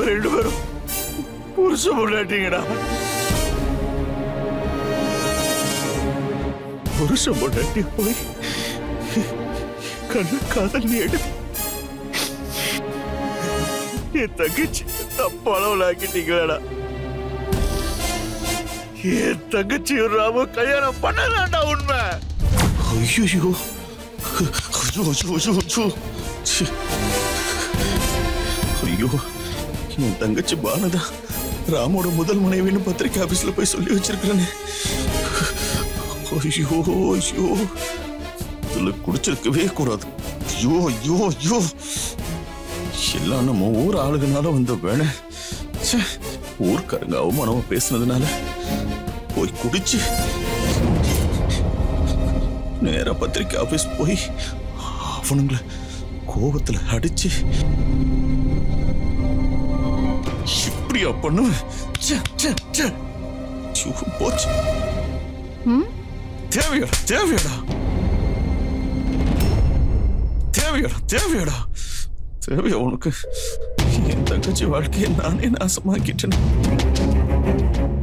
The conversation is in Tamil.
நாங்க ரெண்டு பேரும் புருஷ பொண்டாட்டிங்கடா புருஷ பொண்டாட்டி போய் கண்ணு காதல் நீ எடு என் தங்கச்சி தப்பாளவில் ஆக்கிட்டீங்களா என் தங்கச்சியும் ராம கல்யாணம் பண்ணலாம்டா உண்மை ஐயோ ஐயோ ஐயோ ஐயோ ஐயோ ஐயோ ச்சே. ஐயோ என் தங்கச்சி பானதா ராமோட முதல் மனைவின்னு பத்திரிக்கை ஆபீஸ்ல போய் சொல்லி வச்சிருக்கிறேன்னு ஐயோ ஐயோ இதுல குடிச்சிருக்கவே கூடாது ஐயோ ஐயோ ஐயோ எல்லாம் நம்ம ஊர் ஆளுகனால வந்த வேண ஊர்க்காரங்க அவமானமா பேசுனதுனால போய் குடிச்சு நேரா பத்திரிக்கை ஆபீஸ் போய் அவனுங்கள கோபத்துல அடிச்சு இப்படியா பண்ணுவேன் ச்சே, ச்சே, ச்சே. ஐயோ, போச்சு ம் தேவையாடா தேவையாடா தேவையாடா தேவையாடா தேவையா உனக்கு என் தங்கச்சி வாழ்க்கையை நானே நாசமாக்கிட்டேன்